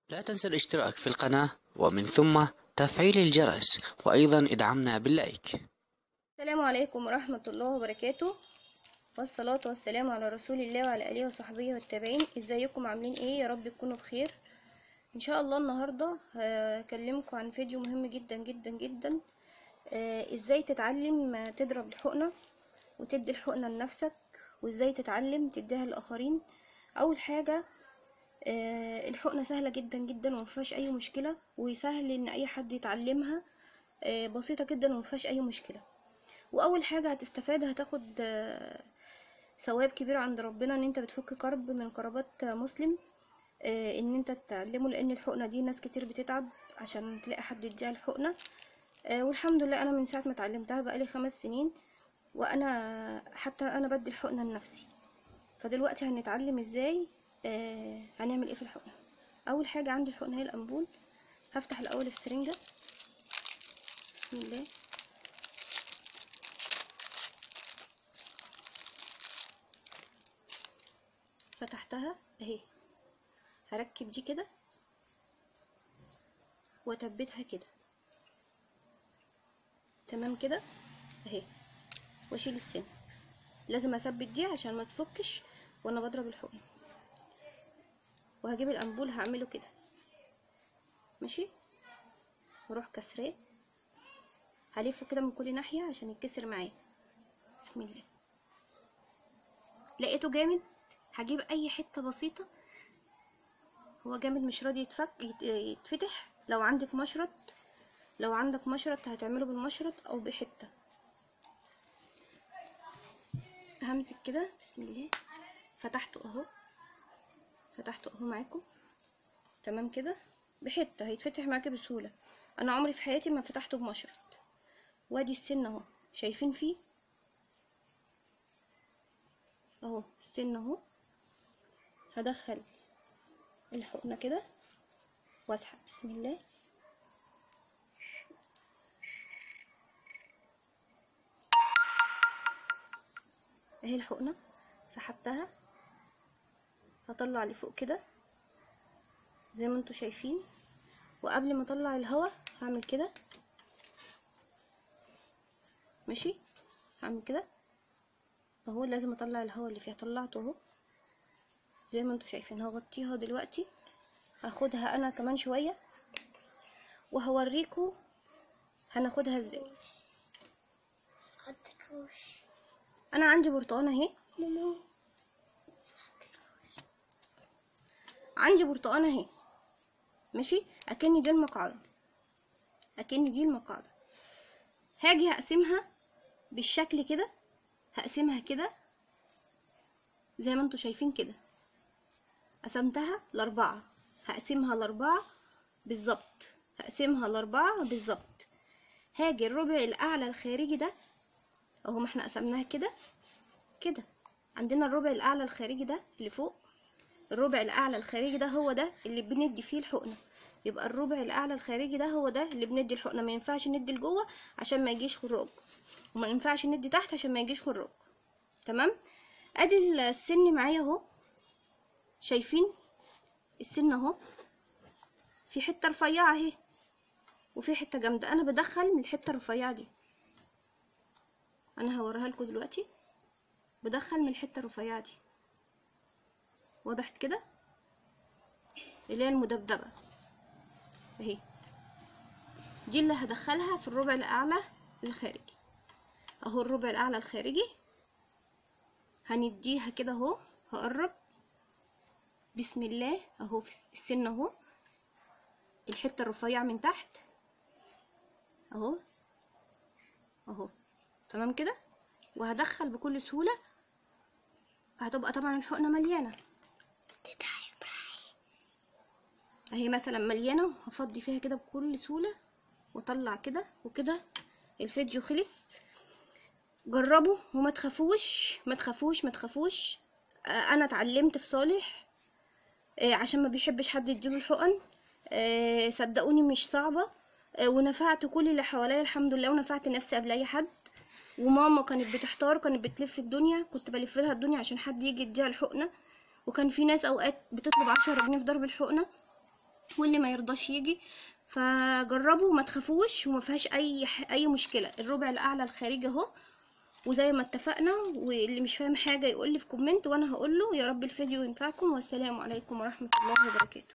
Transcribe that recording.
لا تنسى الاشتراك في القناة ومن ثم تفعيل الجرس وأيضا ادعمنا باللايك السلام عليكم ورحمة الله وبركاته والصلاة والسلام على رسول الله وعلى آله وصحبه والتابعين ازيكم عاملين ايه يا رب تكونوا بخير ان شاء الله النهاردة هكلمكم عن فيديو مهم جدا جدا جدا آه، ازاي تتعلم تضرب الحقنة وتدي الحقنة لنفسك وازاي تتعلم تديها للآخرين اول حاجة آه، الحقنة سهلة جدا جدا ومفيهاش اي مشكلة وسهل ان اي حد يتعلمها آه، بسيطة جدا ومفيهاش اي مشكلة واول حاجه هتستفاد هتاخد آه، ثواب كبير عند ربنا ان انت بتفك كرب من كربات مسلم آه، ان انت تتعلمه لان الحقنه دي ناس كتير بتتعب عشان تلاقي حد يديها الحقنه آه، والحمد لله انا من ساعه ما اتعلمتها بقالي خمس سنين وانا حتى انا بدي الحقنه لنفسي فدلوقتي هنتعلم ازاي آه، هنعمل ايه في الحقنه اول حاجه عندي الحقنه هي الانبول هفتح الاول السرنجه بسم الله فتحتها اهي هركب دي كده واثبتها كده تمام كده اهي واشيل السن لازم اثبت دي عشان ما تفكش وانا بضرب الحقن وهجيب الانبول هعمله كده ماشي واروح كسراه هلفه كده من كل ناحيه عشان يتكسر معايا بسم الله لقيته جامد هجيب اي حته بسيطه هو جامد مش راضي يتفك يت- يتفتح لو عندك مشرط لو عندك مشرط هتعمله بالمشرط او بحته همسك كده بسم الله فتحته اهو فتحته اهو معاكم تمام كده بحته هيتفتح معاكي بسهوله انا عمري في حياتي ما فتحته بمشرط وادي السن اهو شايفين فيه اهو السن اهو هدخل الحقنة كده واسحب بسم الله اهي الحقنة سحبتها هطلع لفوق كده زي ما انتوا شايفين وقبل ما اطلع الهواء هعمل كده ماشي هعمل كده اهو لازم اطلع الهواء اللي فيها طلعته اهو زي ما انتوا شايفين هغطيها دلوقتي هاخدها انا كمان شويه وهوريكم هناخدها ازاي انا عندي برتقانه اهي عندي برتقانه اهي ماشي اكني دي المقعده اكني دي المقعده هاجي هقسمها بالشكل كده هقسمها كده زي ما انتوا شايفين كده قسمتها لأربعة هقسمها لأربعة بالظبط هقسمها لأربعة بالظبط هاجي الربع الأعلى الخارجي ده اهو ما احنا قسمناها كده كده عندنا الربع الأعلى الخارجي ده اللي فوق الربع الأعلى الخارجي ده هو ده اللي بندي فيه الحقنة يبقى الربع الأعلى الخارجي ده هو ده اللي بندي الحقنة ما ينفعش ندي لجوه عشان ما يجيش خراج وما ينفعش ندي تحت عشان ما يجيش خراج تمام ادي السن معايا اهو شايفين السن اهو في حته رفيعه اهي وفي حته جامده انا بدخل من الحته الرفيعه دي انا هوريها لكم دلوقتي بدخل من الحته الرفيعه دي وضحت كده اللي هي المدبدبه اهي دي اللي هدخلها في الربع الاعلى الخارجي اهو الربع الاعلى الخارجي هنديها كده اهو هقرب بسم الله اهو في السن اهو الحته الرفيعه من تحت اهو اهو تمام كده وهدخل بكل سهوله هتبقى طبعا الحقنه مليانه اهي مثلا مليانه هفضي فيها كده بكل سهوله واطلع كده وكده الفيديو خلص جربوا وما تخافوش ما تخافوش ما تخافوش آه، انا اتعلمت في صالح آه، عشان ما بيحبش حد يديله الحقن آه، صدقوني مش صعبة آه، ونفعت كل اللي حواليا الحمد لله ونفعت نفسي قبل اي حد وماما كانت بتحتار كانت بتلف الدنيا كنت بلف لها الدنيا عشان حد يجي يديها الحقنة وكان في ناس اوقات بتطلب عشرة جنيه في ضرب الحقنة واللي ما يرضاش يجي فجربوا وما تخافوش وما فيهاش اي ح- اي مشكله الربع الاعلى الخارجي اهو وزي ما اتفقنا واللي مش فاهم حاجه يقول لي في كومنت وانا هقول له يا رب الفيديو ينفعكم والسلام عليكم ورحمه الله وبركاته